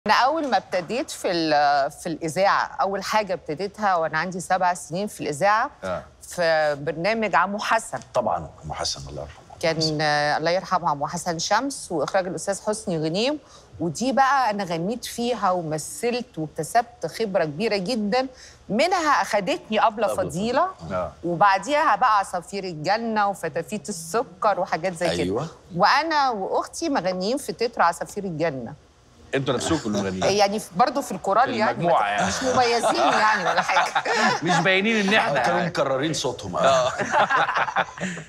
انا اول ما ابتديت في ال- في الاذاعه اول حاجه ابتديتها وانا عندي سبع سنين في الاذاعه آه. في برنامج عمو حسن طبعا ام حسن الله يرحمه كان آه، الله يرحمه عمو حسن شمس واخراج الاستاذ حسني غنيم ودي بقى انا غنيت فيها ومثلت واكتسبت خبره كبيره جدا منها اخدتني ابله فضيله آه. وبعديها بقى عصافير الجنه وفتافيت السكر وحاجات زي أيوة. كده وانا واختي مغنيين في تتر عصافير الجنه انتوا نفسكم المغنيين يعني في- برضه في الكورال يعني المجموعة يعني. مش مميزين يعني ولا حاجه مش باينين ان كانوا احنا مكررين صوتهم آه.